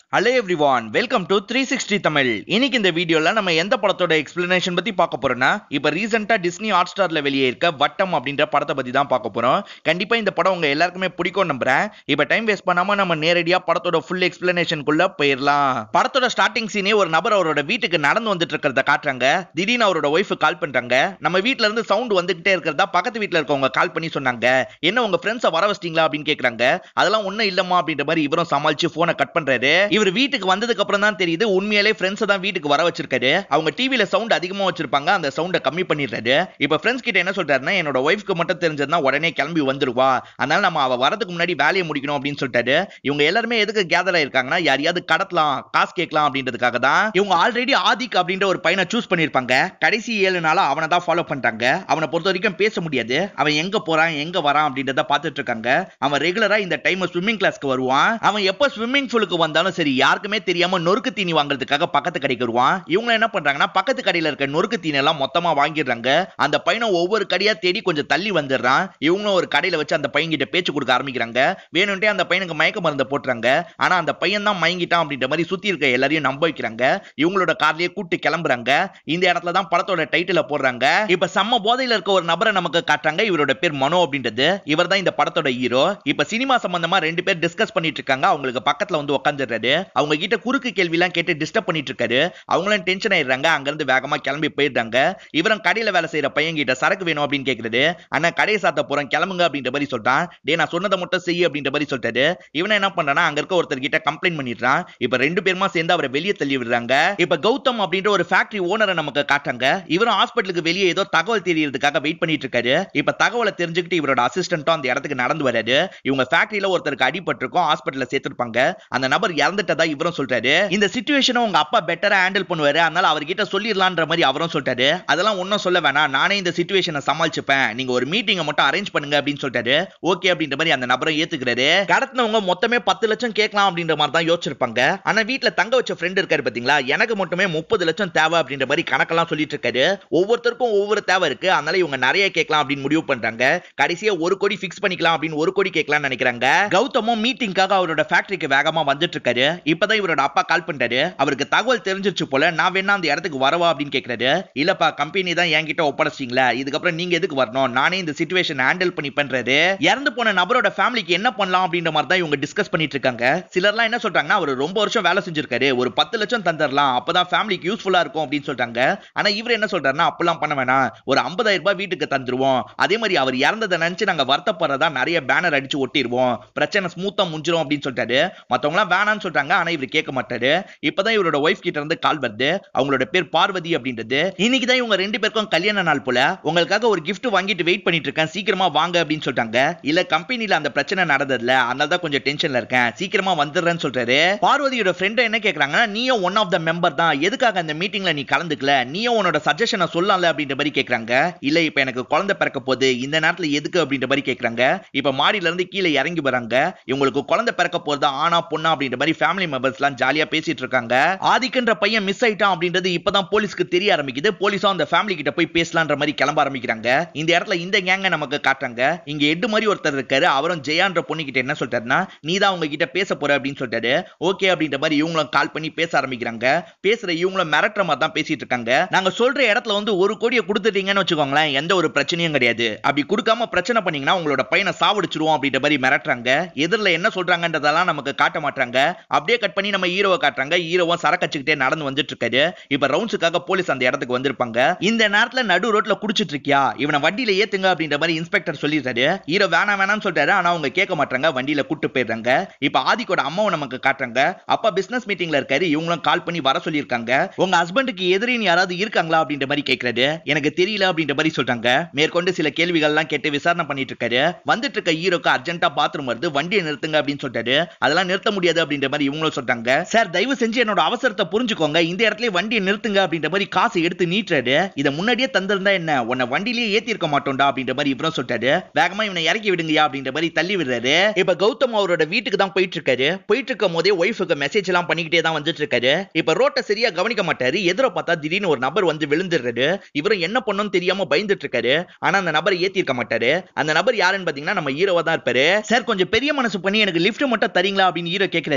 hello everyone welcome to three sixty Tamil இன்னைக்கு இந்த வீடியோல நம்ம எந்த படத்தோட எக்ஸ்பிளனேஷன் பத்தி பார்க்க போறோம்னா இப்ப ரீசெண்டா டிஸ்னி ஹாட் ஸ்டார்ல வெளியே இருக்க வட்டம் அப்படின்ற படத்தை பத்தி தான் பார்க்க போறோம் கண்டிப்பா இந்த படம் உங்க எல்லாருக்குமே பிடிக்கும் நம்புறேன் இப்ப டைம் வேஸ்ட் பண்ணாம நம்ம நேரடியா படத்தோட ஃபுல் எக்ஸ்பிளனேஷனுக்குள்ள போயிடலாம் படத்தோட ஸ்டார்டிங் சீனே ஒரு நபர் அவரோட வீட்டுக்கு நடந்து வந்துட்டு இருக்கிறத காட்டுறாங்க திடீர்னு அவரோட ஒய்ஃப் கால் பண்றாங்க நம்ம வீட்ல இருந்து சவுண்ட் வந்துகிட்டே இருக்கிறதா பக்கத்து வீட்ல இருக்கவங்க கால் பண்ணி சொன்னாங்க என்ன உங்க ஃப்ரெண்ட்ஸை வர வச்சிட்டீங்களா அப்படின்னு கேக்குறாங்க அதெல்லாம் ஒண்ணும் இல்லம்மா அப்படின்ற மாதிரி இவரும் சமாளிச்சு போனை கட் பண்றாரு இவர் வீட்டுக்கு வந்ததுக்கு அப்புறம் தான் தெரியுது உண்மையிலே ஃப்ரெண்ட்ஸ் தான் வீட்டுக்கு வர வச்சிருக்காரு அவங்க டிவில சவுண்ட் அதிகமா வச்சிருப்பாங்க அந்த சவுண்டை கம்மி பண்ணிடுறாரு இப்ப ஃப்ரெண்ட்ஸ் கிட்ட என்ன சொல்றாருன்னா என்னோட ஒய்ஃப்க்கு மட்டும் தெரிஞ்சதுன்னா உடனே கிளம்பி வந்துருவா அதனால நம்ம அவ வரதுக்கு முன்னாடி வேலையை முடிக்கணும் அப்படின்னு சொல்லிட்டாரு இவங்க எல்லாருமே எதுக்கு கேதர் ஆயிருக்காங்கன்னா யாரையாவது கடத்தலாம் காசு கேட்கலாம் அப்படின்றதுக்காக தான் இவங்க ஆல்ரெடி ஆதிக் அப்படின்ற ஒரு பையனை சூஸ் பண்ணிருப்பாங்க கடைசி ஏழு நாளா அவனை தான் ஃபாலோ பண்றாங்க அவனை பொறுத்த வரைக்கும் பேச முடியாது அவன் எங்க போறான் எங்க வரான் அப்படின்றத பார்த்துட்டு இருக்காங்க அவன் ரெகுலரா இந்த டைம் ஸ்விம்மிங் கிளாஸ்க்கு வருவான் அவன் எப்ப ஸ்விம்மிங் பூலுக்கு வந்தாலும் சரி யாருக்குமே தெரியாம நொறுக்கு தீனி வாங்குறதுக்காக பக்கத்து கடைக்கு வருவான் இவங்க என்ன பண்றாங்கன்னா பக்கத்து கடையில இருக்க நொறுக்கு தீனி எல்லாம் மொத்தமா வாங்கிடுறாங்க அந்த பையனை ஒவ்வொரு கடையா தேடி கொஞ்சம் தள்ளி வந்துடுறான் இவங்களும் ஒரு கடையில வச்சு அந்த பையன் கிட்ட பேச்சு கொடுக்க ஆரம்பிக்கிறாங்க வேணும்ட்டே அந்த பையனுக்கு மயக்க மருந்தை போட்டுறாங்க ஆனா அந்த பையன் தான் மயங்கிட்டான் அப்படின்ற மாதிரி சுத்தி இருக்க எல்லாரையும் நம்ப வைக்கிறாங்க இவங்களோட கார்லயே கூட்டு கிளம்புறாங்க இந்த இடத்துல தான் படத்தோட டைட்டில போடுறாங்க இப்ப செம்ம போதையில இருக்க ஒரு நபரை நமக்கு காட்டுறாங்க இவரோட பேர் மனோ அப்படின்றது இவர் தான் இந்த படத்தோட ஹீரோ இப்ப சினிமா சம்பந்தமா ரெண்டு பேர் டிஸ்கஸ் பண்ணிட்டு இருக்காங்க அவங்களுக்கு பக்கத்துல வந்து உட்காந்துடுறாரு அவங்க கிட்ட குறுக்கு கேள்வி எல்லாம் கேட்டு டிஸ்டர்ப் பண்ணிட்டு இருக்காரு அவங்களும் டென்ஷன் ஆயிடுறாங்க அங்க இருந்து வேகமா கிளம்பி போயிடுறாங்க இவரும் கடையில வேலை செய்யற பையன் கிட்ட சரக்கு வேணும் அப்படின்னு கேக்குறது அண்ணா கடையை சாத்த போறோம் கிளம்புங்க அப்படின்ற மாதிரி சொல்றான் டே நான் சொன்னதை மட்டும் செய்ய அப்படின்ற மாதிரி சொல்லிட்டாரு இவன் என்ன பண்றானா அங்க இருக்க ஒருத்தர் கிட்ட கம்ப்ளைண்ட் பண்ணிடுறான் இப்ப ரெண்டு பேருமா சேர்ந்து அவரை வெளியே தள்ளி விடுறாங்க இப்ப கௌதம் அப்படின்ற ஒரு ஃபேக்டரி ஓனரை நமக்கு காட்டாங்க இவரும் ஹாஸ்பிட்டலுக்கு வெளியே ஏதோ தகவல் தெரியறதுக்காக வெயிட் பண்ணிட்டு இருக்காரு இப்ப தகவலை தெரிஞ்சுக்கிட்டு இவரோட அசிஸ்டன்ட்டும் அந்த இடத்துக்கு நடந்து வராரு இவங்க ஃபேக்டரியில ஒருத்தருக்கு அடிபட்டிருக்கும் ஹாஸ்பிட்டல்ல சேர்த்திருப்பாங்க அந்த நபர் இறந்துட்டதா இவரும் சொல்றாரு இந்த சுச்சுவேஷனை உங்க அப்பா பெட்டரா ஹேண்டில் பண்ணுவாரு அதனால அவர்கிட்ட சொல்லிடலான்ற மாதிரி அவரும் சொல்லிட்டாரு அதெல்லாம் ஒன்னும் சொல்ல வேணாம் நானே இந்த சுச்சுவேஷனை சமாளிச்சுப்பேன் நீங்க ஒரு மீட்டிங்கை மட்டும் அரேஞ்ச் பண்ணுங்க அப்படின்னு சொல்லிட்டாரு ஓகே அப்படின்ற மாதிரி அந்த நபரை ஏத்துக்கிறாரு கடத்தினவங்க மொத்தமே பத்து லட்சம் கேட்கலாம் அப்படின்ற மாதிரி தான் யோசிச்சிருப்பாங்க ஆனா வீட்டுல தங்க வச்ச ஃப்ரெண்ட் இருக்காரு பாத்தீங்களா எனக்கு மட்டுமே முப்பது லட்சம் தேவை அப்படின்ற மாதிரி கணக்கெல்லாம் சொல்லிட்டு இருக்காரு ஒவ்வொருத்தருக்கும் ஒவ்வொரு தேவை இருக்கு அதனால இவங்க நிறைய கேட்கலாம் அப்படின்னு முடிவு பண்றாங்க கடைசியா ஒரு கோடி ஃபிக்ஸ் பண்ணிக்கலாம் அப்படின்னு ஒரு கோடி கேட்கலாம்னு நினைக்கிறாங்க கௌதமும் மீட்டிங்காக அவரோட ஃபேக்டரிக்கு வேகமா வந்துட்டு இருக்காரு இப்பதான் இவரோட அப்பா கால் பண்றாரு அவருக்கு தகவல் தெரிஞ்சிருச்சு போல நான் வேணா அந்த இடத்துக்கு வரவா அப்படின்னு கேக்குறாரு இல்லப்பா கம்பெனி தான் என்கிட்ட ஒப்படைச்சிங்களா இதுக்கப்புறம் நீங்க எதுக்கு வரணும் நானே இந்த சுச்சுவேஷன் ஹேண்டில் பண்ணி பண்றாரு இறந்து போன நபரோட ஃபேமிலிக்கு என்ன பண்ணலாம் அப்படின்ற மாதிரி தான் இவங்க டிஸ்கஸ் பண்ணிட்டு இருக்காங்க சிலர்லாம் என்ன சொல்றாங்கன்னா அவர் ரொம்ப வருஷம் வேலை செஞ்சிருக்காரு ஒரு பத்து லட்சம் தந்துடலாம் அப்பதான் ஃபேமிலிக்கு யூஸ்ஃபுல்லா இருக்கும் அப்படின்னு சொல்றாங்க ஆனா இவர் என்ன சொல்றாருன்னா அப்பெல்லாம் பண்ண வேணாம் ஒரு ஐம்பதாயிரம் ரூபாய் வீட்டுக்கு தந்துருவோம் அதே மாதிரி அவர் இறந்ததை நினைச்சு நாங்க வருத்தப்படுறதா நிறைய பேனர் அடிச்சு ஒட்டிடுவோம் பிரச்சனை ஸ்மூத்தா முடிஞ்சிரும் அப்படின்னு சொல்லிட்டாரு மத்தவங்க எல்லாம் வேணாம்னு சொல்றாங்க ஆனா இவர் கேட்க மாட்டாரு இப்பதான் இவரோட ஒய்ஃப் கிட்ட இருந்து கால் வருது அவங்களோட பேர் பார்வதி அப்படின்றது இன்னைக்கு தான் இவங்க ரெண்டு பேருக்கும் கல்யாண நாள் போல உங்களுக்காக ஒரு gift வாங்கிட்டு வெயிட் பண்ணிட்டு இருக்கேன் சீக்கிரமா வாங்க அப்படின்னு சொல்லிட்டாங்க இல்ல கம்பெனில அந்த பிரச்சனை நடந்ததுல அதனால தான் கொஞ்சம் டென்ஷன்ல இருக்கேன் சீக்கிரமா வந்துடுறேன்னு சொல்றாரு பார்வதியோட ஃப்ரெண்ட் என்ன கேக்குறாங்கன்னா நீயும் ஒன் ஆஃப் த மெம்பர் தான் எதுக்காக அந்த மீட்டிங்ல நீ கலந்துக்கல நீயும் உன்னோட சஜஷனை சொல்லலாம்ல அப்படின்ற மாதிரி கேக்குறாங்க இல்ல இப்ப எனக்கு குழந்தை பிறக்க போகுது இந்த நேரத்துல எதுக்கு அப்படின்ற மாதிரி கேக்குறாங்க இப்ப மாடியில இருந்து கீழே இறங்கி வராங்க இவங்களுக்கு குழந்தை பிறக்க போறதா ஆனா பொண்ணா அப்படின்ற மாதிரி ஃபேமிலி மெம்பர்ஸ் எல்லாம் ஜாலியா பேசிட்டு இருக்காங்க ஆதிக்கன்ற பையன் மிஸ் ஆயிட்டான் அப்படின்றது இப்பதான் போலீஸ்க்கு தெரிய ஆரம்பிக்குது போலீஸும் அந்த ஃபேமிலி கிட்ட போய் பேசலான்ற மாதிரி கிளம்ப ஆரம்பிக்கிறாங்க இந்த இடத்துல இந்த கேங்க நமக்கு காட்டுறாங்க இங்க எட்டு மாதிரி ஒருத்தர் இருக்காரு அவரும் ஜெயான்ற பொண்ணு கிட்ட என்ன சொல்றாருன்னா நீ தான் அவங்க கிட்ட பேச போற அப்படின்னு சொல்லிட்டாரு ஓகே அப்படின்ற மாதிரி இவங்களும் கால் பண்ணி பேச ஆரம்பிக்கிறாங்க பேசுற இவங்களும் மிரட்டுற மாதிரி தான் பேசிட்டு இருக்காங்க நாங்க சொல்ற இடத்துல வந்து ஒரு கோடியை கொடுத்துட்டீங்கன்னு வச்சுக்கோங்களேன் எந்த ஒரு பிரச்சனையும் கிடையாது அப்படி கொடுக்காம பிரச்சனை பண்ணீங்கன்னா உங்களோட பையனை சாவடிச்சிருவோம் அப்படின்ற மாதிரி மிரட்டுறாங்க எதிரில் என்ன சொல்றாங்கன்றதெல்லாம் நமக்கு காட்ட மாட்டாங்க அப்படியே கட் பண்ணி நம்ம ஹீரோவை காட்டுறாங்க ஹீரோவும் சரக்கச்சுக்கிட்டே நடந்து வந்துட்டு இருக்காரு இப்ப ரவுண்ட்ஸுக்காக போலீஸ் அந்த இடத்துக்கு வந்திருப்பாங்க இந்த நேரத்துல நடு ரோட்ல குடிச்சிட்டு இருக்கியா இவனை வண்டியில ஏத்துங்க அப்படின்ற மாதிரி இன்ஸ்பெக்டர் சொல்லிடுறாரு ஹீரோ வேணாம் வேணாம்னு சொல்றாரு ஆனா அவங்க கேட்க மாட்டாங்க வண்டியில கூட்டு போயிடுறாங்க இப்ப ஆதிக்கோட அம்மாவை நமக்கு காட்டுறாங்க அப்பா பிசினஸ் மீட்டிங்ல இருக்காரு இவங்களும் கால் பண்ணி வர சொல்லியிருக்காங்க உங்க ஹஸ்பண்டுக்கு எதிரின்னு யாராவது இருக்காங்களா அப்படின்ற மாதிரி கேட்கறாரு எனக்கு தெரியல அப்படின்ற மாதிரி சொல்றாங்க மேற்கொண்டு சில கேள்விகள்லாம் கேட்டு விசாரணை பண்ணிட்டு இருக்காரு வந்துட்டு இருக்க ஹீரோக்கு அர்ஜென்ட்டா பாத்ரூம் வருது வண்டியை நிறுத்துங்க அப்படின்னு சொல்லிட்டாரு அதெல்லாம் நிறுத்த முடியாது அப்படின்ற மாதிரி இவங்களும் சொல்றாங்க சார் தயவு செஞ்சு என்னோட அவசரத்தை புரிஞ்சுக்கோங்க இந்த இடத்துல வண்டியை நிறுத்துங்க அப்படின்ற மாதிரி காசு எடுத்து நீட்டுறாரு இதை முன்னாடியே தந்திருந்தா என்ன உன்னை வண்டியிலேயே ஏத்தி இருக்க மாட்டோம்டா அப்படின்ற மாதிரி இவரும் சொல்லிட்டாரு வேகமா இவனை இறக்கி விடுங்கயா அப்படின்ற மாதிரி தள்ளி விடுறாரு இப்ப கௌதம் அவரோட வீட்டுக்கு தான் போயிட்டு இருக்காரு போயிட்டு இருக்கும் போதே ஒய்ஃபுக்கு மெசேஜ் எல்லாம் பண்ணிக்கிட்டே தான் வந்துட்டு இருக்காரு இப்ப ரோட்டை சரியா கவனிக்க மாட்டாரு எதிர பார்த்தா திடீர்னு ஒரு நபர் வந்து விழுந்துடுறாரு இவரும் என்ன பண்ணணும்னு தெரியாம பயந்துட்டு இருக்காரு ஆனா அந்த நபரை ஏத்தி இருக்க மாட்டாரு அந்த நபர் யாருன்னு பாத்தீங்கன்னா நம்ம ஹீரோவா தான் இருப்பாரு சார் கொஞ்சம் பெரிய மனசு பண்ணி எனக்கு லிஃப்ட் மட்டும் தரீங்களா அப்படின்னு ஹீரோ கேக்குறாரு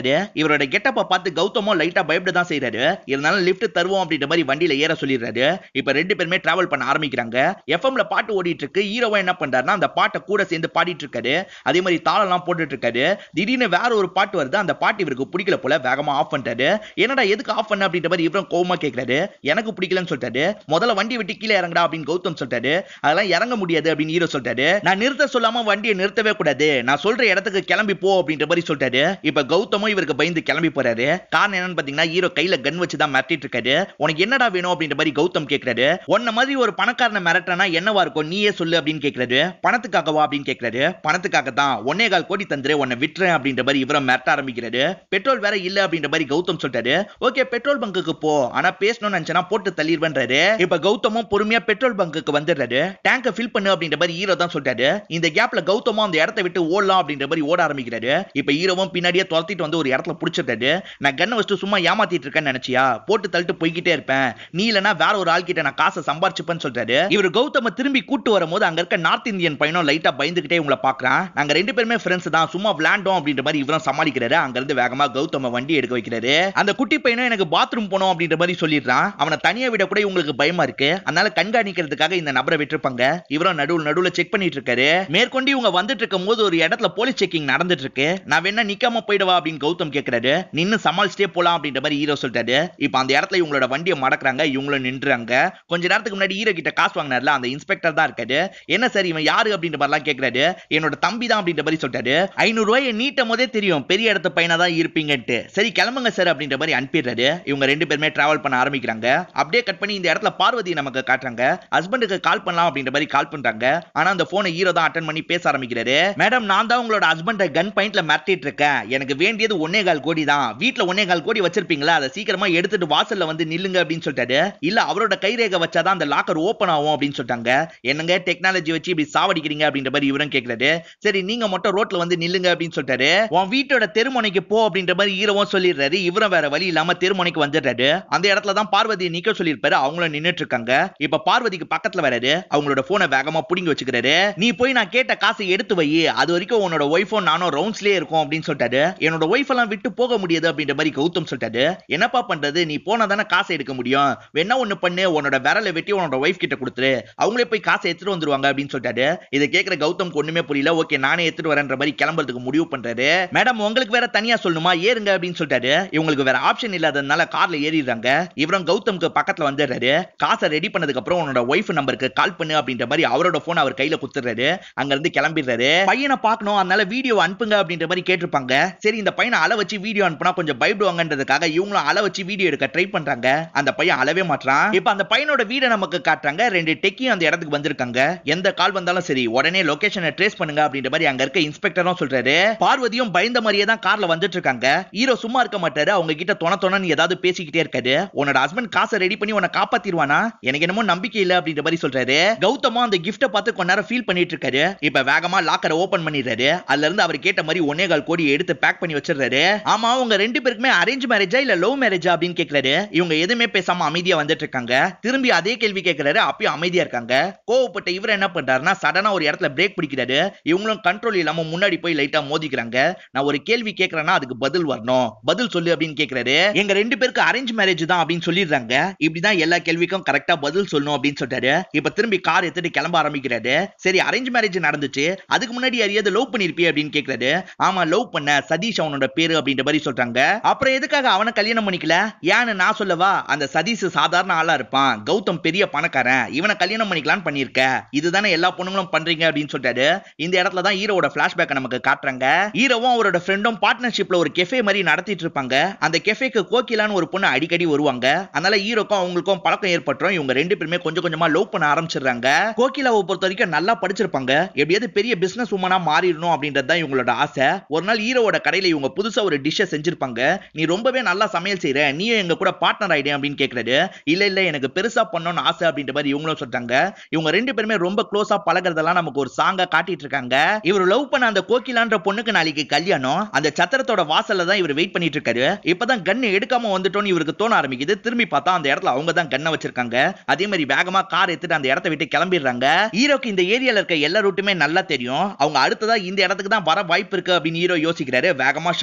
இவரோட கெட்டப்ப பார்த்து கௌதமும் லைட்டா பயப்பட தான் செய்யறாரு இருந்தாலும் லிஃப்ட் தருவோம் அப்படின்ற மாதிரி வண்டியில ஏற சொல்லிடுறாரு இப்ப ரெண்டு பேருமே டிராவல் பண்ண ஆரம்பிக்கிறாங்க எஃப்எம்ல பாட்டு ஓடிட்டு இருக்கு ஹீரோவா என்ன பண்றாருன்னா அந்த பாட்டை கூட சேர்ந்து பாடிட்டு இருக்காரு அதே மாதிரி தாளம்லாம் போட்டுட்டு இருக்காரு திடீர்னு வேற ஒரு பாட்டு வருது அந்த பாட்டு இவருக்கு பிடிக்கல போல வேகமா ஆஃப் பண்ணிட்டாரு என்னடா எதுக்கு ஆஃப் பண்ண அப்படின்ற மாதிரி இவரும் கோவமா கேட்கிறாரு எனக்கு பிடிக்கலன்னு சொல்லிட்டாரு முதல்ல வண்டி விட்டு கீழே இறங்கடா அப்படின்னு கௌதம் சொல்லிட்டாரு அதெல்லாம் இறங்க முடியாது அப்படின்னு ஹீரோ சொல்லிட்டாரு நான் நிறுத்த சொல்லாம வண்டியை நிறுத்தவே கூடாது நான் சொல்ற இடத்துக்கு கிளம்பி போ அப்படின்ற மாதிரி சொல்லிட்டாரு இப்ப கௌதமும் இவருக்கு பயந்து கிளம்பி போறாரு காரணம் என்னன்னு பாத்தீங்கன்னா ஹீரோ கையில கன் வச்சு தான் மிரட்டிட்டு இருக்காரு உனக்கு என்னடா வேணும் அப்படின்ற மாதிரி கௌதம் கேக்குறாரு உன்ன மாதிரி ஒரு பணக்காரனை மிரட்டனா என்னவா இருக்கும் நீயே சொல்லு அப்படின்னு கேக்குறாரு பணத்துக்காகவா அப்படின்னு கேக்குறாரு பணத்துக்காக தான் ஒன்னே கால் கோடி தந்துரு உன்னை விட்டுறேன் அப்படின்ற மாதிரி இவரை மிரட்ட ஆரம்பிக்கிறாரு பெட்ரோல் வேற இல்ல அப்படின்ற மாதிரி கௌதம் சொல்லிட்டாரு ஓகே பெட்ரோல் பங்குக்கு போ ஆனா பேசணும்னு நினைச்சனா போட்டு தள்ளிடுவேன்றாரு இப்ப கௌதமும் பொறுமையா பெட்ரோல் பங்குக்கு வந்துடுறாரு டேங்க ஃபில் பண்ணு அப்படின்ற மாதிரி ஹீரோ தான் சொல்லிட்டாரு இந்த கேப்ல கௌதமும் அந்த இடத்த விட்டு ஓடலாம் அப்படின்ற மாதிரி ஓட ஆரம்பிக்கிறாரு இப்ப ஹீரோவும் பின்னாடியே துரத்திட்டு வந்து ஒரு இடத்துல புடிச்சிட்டாரு நான் கண்ணை வச்சுட்டு சும்மா ஏமாத்திட்டு இருக்கேன்னு நினைச்சியா போட்டு தள்ளிட்டு போய்கிட்டே இருப்பேன் நீ இல்லனா வேற ஒரு ஆள் கிட்ட நான் காசை சம்பாரிச்சுப்பேன்னு சொல்றாரு இவர் கௌதம திரும்பி கூட்டு வரும்போது அங்க இருக்க நார்த் இந்தியன் பையனும் லைட்டா பயந்துகிட்டே உங்களை பாக்குறான் நாங்க ரெண்டு பேருமே ஃப்ரெண்ட்ஸ் தான் சும்மா விளையாண்டோம் அப்படின்ற மாதிரி இவரும் சமாளிக்கிறாரு அங்க இருந்து வேகமா கௌதம வண்டி எடுக்க வைக்கிறாரு அந்த குட்டி பையனும் எனக்கு பாத்ரூம் போனோம் அப்படின்ற மாதிரி சொல்லிடுறான் அவனை தனியா விட கூட உங்களுக்கு பயமா இருக்கு அதனால கண்காணிக்கிறதுக்காக இந்த நபரை விட்டுருப்பாங்க இவரும் நடுவுல நடுவுல செக் பண்ணிட்டு இருக்காரு மேற்கொண்டு இவங்க வந்துட்டு இருக்கும் போது ஒரு இடத்துல போலீஸ் செக்கிங் நடந்துட்டு இருக்கு நான் வேணா நிக்காம போயிடுவா அப்படின்னு கௌதம் கேக்குறாரு நின்னு சமாளிச்சிட்டே போலாம் அப்படின்ற மாதிரி ஹீரோ சொல்லிட்டாரு இப்ப அந்த இடத்துல இவங்களோட வண்டியை மடக்குறாங்க இவங்களும் நின்றுறாங்க கொஞ்ச நேரத்துக்கு முன்னாடி ஹீரோ கிட்ட காசு வாங்கினார்ல அந்த இன்ஸ்பெக்டர் தான் இருக்காரு என்ன சார் இவன் யாரு அப்படின்ற மாதிரிலாம் கேக்குறாரு என்னோட தம்பி தான் அப்படின்ற மாதிரி சொல்லிட்டாரு ஐநூறு ரூபாயை நீட்டும் போதே தெரியும் பெரிய இடத்து பையனா தான் இருப்பீங்கன்ட்டு சரி கிளம்புங்க சார் அப்படின்ற மாதிரி அனுப்பிடுறாரு இவங்க ரெண்டு பேருமே டிராவல் பண்ண ஆரம்பிக்கிறாங்க அப்படியே கட் பண்ணி இந்த இடத்துல பார்வதி நமக்கு காட்டுறாங்க ஹஸ்பண்டுக்கு கால் பண்ணலாம் அப்படின்ற மாதிரி கால் பண்றாங்க ஆனா அந்த போனை ஹீரோ தான் அட்டன் பண்ணி பேச ஆரம்பிக்கிறாரு மேடம் நான் தான் உங்களோட ஹஸ்பண்டை கன் பாயிண்ட்ல மிரட்டிட்டு இருக்கேன் எனக்கு வேண்டியது ஒன்னே கால் கோடி தான் வீட்ல ஒன்னே கால் கோடி வச்சிருப்பீங்களா அதை சீக்கிரமா எடுத்துட்டு வாசல்ல வந்து நில்லுங்க அப்படின்னு சொல்லிட்டாரு இல்ல அவரோட கைரேகை வச்சாதான் அந்த லாக்கர் ஓபன் ஆகும் அப்படின்னு சொல்லிட்டாங்க என்னங்க டெக்னாலஜி வச்சு இப்படி சாவடிக்கிறீங்க அப்படின்ற மாதிரி இவரும் கேக்குறாரு சரி நீங்க மட்டும் ரோட்ல வந்து நில்லுங்க அப்படின்னு சொல்லிட்டாரு உன் வீட்டோட தெருமுனைக்கு போ அப்படின்ற மாதிரி ஈரவும் சொல்லிடுறாரு இவரும் வேற வழி இல்லாம தெருமுனைக்கு வந்துடுறாரு அந்த இடத்துல தான் பார்வதியை நிக்க சொல்லியிருப்பாரு அவங்களும் நின்னுட்டு இருக்காங்க இப்ப பார்வதிக்கு பக்கத்துல வராரு அவங்களோட போனை வேகமா புடிங்கி வச்சுக்கிறாரு நீ போய் நான் கேட்ட காசை எடுத்து வை அது வரைக்கும் உன்னோட ஒய்ஃபும் நானும் ரவுண்ட்ஸ்லயே இருக்கும் அப்படின்னு சொல்லிட்டாரு என்னோட ஒய்ஃப் எல்லாம் விட்டு போக முடியாது அப்படின்ற மாதிரி கௌதம் சொல்லிட்டாரு என்னப்பா பண்றது நீ போனா தானே காசை எடுக்க முடியும் வேணா ஒண்ணு பண்ணு உன்னோட விரலை வெட்டி உன்னோட ஒய்ஃப் கிட்ட கொடுத்துரு அவங்களே போய் காசை எடுத்துட்டு வந்துருவாங்க அப்படின்னு சொல்லிட்டாரு இதை கேட்கிற கௌதம் ஒண்ணுமே புரியல ஓகே நானே எடுத்துட்டு வரேன்ற மாதிரி கிளம்புறதுக்கு முடிவு பண்றாரு மேடம் உங்களுக்கு வேற தனியா சொல்லணுமா ஏறுங்க அப்படின்னு சொல்லிட்டாரு இவங்களுக்கு வேற ஆப்ஷன் இல்லாததுனால கார்ல ஏறிடுறாங்க இவரும் கௌதம்க்கு பக்கத்துல வந்துடுறாரு காசை ரெடி பண்ணதுக்கு அப்புறம் உன்னோட ஒய்ஃப் நம்பருக்கு கால் பண்ணு அப்படின்ற மாதிரி அவரோட போன் அவர் கையில குத்துறாரு அங்க இருந்து கிளம்பிடுறாரு பையனை பார்க்கணும் அதனால வீடியோ அனுப்புங்க அப்படின்ற மாதிரி கேட்டிருப்பாங்க சரி இந்த பையனை அள வச்சு வீடியோ அனுப்புனா கொஞ்சம் பயப்படுவாங்கன்றதுக்காக இவங்களும் அள வச்சு வீடியோ எடுக்க ட்ரை பண்றாங்க அந்த பையன் அளவே மாட்டான் இப்ப அந்த பையனோட வீடை நமக்கு காட்டுறாங்க ரெண்டு டெக்கியும் அந்த இடத்துக்கு வந்திருக்காங்க எந்த கால் வந்தாலும் சரி உடனே லொகேஷனை ட்ரேஸ் பண்ணுங்க அப்படின்ற மாதிரி அங்க இருக்க இன்ஸ்பெக்டரும் சொல்றாரு பார்வதியும் பயந்த மாதிரியே தான் கார்ல வந்துட்டு இருக்காங்க ஹீரோ சும்மா இருக்க மாட்டாரு அவங்க கிட்ட தொண தொணன்னு ஏதாவது பேசிக்கிட்டே இருக்காரு உன்னோட ஹஸ்பண்ட் காசை ரெடி பண்ணி உன்னை காப்பாத்திடுவானா எனக்கு என்னமோ நம்பிக்கை இல்ல அப்படின்ற மாதிரி சொல்றாரு கௌதமும் அந்த கிஃப்ட பார்த்து கொஞ்ச நேரம் ஃபீல் பண்ணிட்டு இருக்காரு இப்ப வேகமா லாக்கரை ஓபன் பண்ணிடுறாரு அதுல இருந்து அவர் கேட்ட மாதிரி ஒன்னே கால் கோடி எடுத்து பேக் பண்ணி வச்சிடுறாரு ஆமா உங்க ரெண்டு பேருக்குமே அரேஞ்ச் மேரேஜா இல்ல லவ் மேரேஜா அப்படின்னு கேக்குறாரு இவங்க எதுவுமே பேசாம அமைதியா வந்துட்டு இருக்காங்க திரும்பி அதே கேள்வி கேக்குறாரு அப்பயும் அமைதியா இருக்காங்க கோவப்பட்ட இவர் என்ன பண்றாருன்னா சடனா ஒரு இடத்துல பிரேக் பிடிக்கிறாரு இவங்களும் கண்ட்ரோல் இல்லாம முன்னாடி போய் லைட்டா மோதிக்கிறாங்க நான் ஒரு கேள்வி கேக்குறேன்னா அதுக்கு பதில் வரணும் பதில் சொல்லு அப்படின்னு கேக்குறாரு எங்க ரெண்டு பேருக்கு அரேஞ்ச் மேரேஜ் தான் அப்படின்னு சொல்லிடுறாங்க இப்படிதான் எல்லா கேள்விக்கும் கரெக்டா பதில் சொல்லணும் அப்படின்னு சொல்லிட்டாரு இப்ப திரும்பி கார் எடுத்துட்டு கிளம்ப ஆரம்பிக்கிறாரு சரி அரேஞ்ச் மேரேஜ் நடந்துச்சு அதுக்கு முன்னாடி யாரையாவது லவ் பண்ணிருப்பிய அப்படின்னு கேக்குறாரு ஆமா லவ் பண்ண சதீஷ் அவனோட பேரு அப்படின்ற மாதிரி சொல்றாங்க அப்புறம் எதுக்காக அவனை கல்யாணம் பண்ணிக்கல ஏன்னு நான் சொல்லவா அந்த சதீஷ் சாதாரண ஆளா இருப்பான் கௌதம் பெரிய பணக்காரன் இவனை கல்யாணம் பண்ணிக்கலாம்னு பண்ணிருக்க இதுதானே எல்லா பொண்ணுங்களும் பண்றீங்க அப்படின்னு சொல்லிட்டாரு இந்த இடத்துல தான் ஹீரோவோட பிளாஷ்பேக் நமக்கு காட்டுறாங்க ஹீரோவும் அவரோட ஃப்ரெண்டும் பார்ட்னர்ஷிப்ல ஒரு கெஃபே மாதிரி நடத்திட்டு இருப்பாங்க அந்த கெஃபேக்கு கோகிலான்னு ஒரு பொண்ணு அடிக்கடி வருவாங்க அதனால ஹீரோக்கும் அவங்களுக்கும் பழக்கம் ஏற்பட்டுரும் இவங்க ரெண்டு பேருமே கொஞ்சம் கொஞ்சமா லவ் பண்ண ஆரம்பிச்சிடுறாங்க கோகிலாவை பொறுத்த வரைக்கும் நல்லா படிச்சிருப்பாங்க எப்படியாவது பெரிய பிசினஸ் உமனா மாறிடணும் அப்படின்றது தான் இவங்களோட ஆசை ஒரு நாள் ஹீரோவோட கடையில இவங்க புதுசா ஒரு டிஷ்ஷை செஞ்சிருப்பாங்க நீ ரொம்பவே நல்லா சமையல் செய்யற நீயும் எங்க கூட பார்ட்னர் ஆயிடு அப்படின்னு கேக்குறாரு இல்ல இல்ல எனக்கு பெருசா பண்ணணும்னு ஆசை அப்படின்ற மாதிரி இவங்களும் சொல்றாங்க இவங்க ரெண்டு பேருமே ரொம்ப க்ளோஸா பழகுறதெல்லாம் நமக்கு ஒரு சாங்கா காட்டிட்டு இருக்காங்க இவர் லவ் பண்ண அந்த கோகிலான்ற பொண்ணுக்கு நாளைக்கு கல்யாணம் அந்த சத்திரத்தோட வாசல்ல தான் இவர் வெயிட் பண்ணிட்டு இருக்காரு இப்பதான் கன் எடுக்காம வந்துட்டோம்னு இவருக்கு தோண ஆரம்பிக்குது திரும்பி பார்த்தா அந்த இடத்துல அவங்க தான் கண்ணை வச்சிருக்காங்க அதே மாதிரி வேகமா கார் எடுத்துட்டு அந்த இடத்த விட்டு கிளம்பிடுறாங்க ஹீரோக்கு இந்த ஏரியால இருக்க எல்லா ரூட்டுமே நல்லா தெரியும் அவங்க அடுத்ததா இந்த இடத்துக்கு தான் வர வாய்ப்பு இருக்கு அப்படின்னு ஹீரோ யோசிக்கிறாரு வேகமா ஷார்ட் ரூட்ல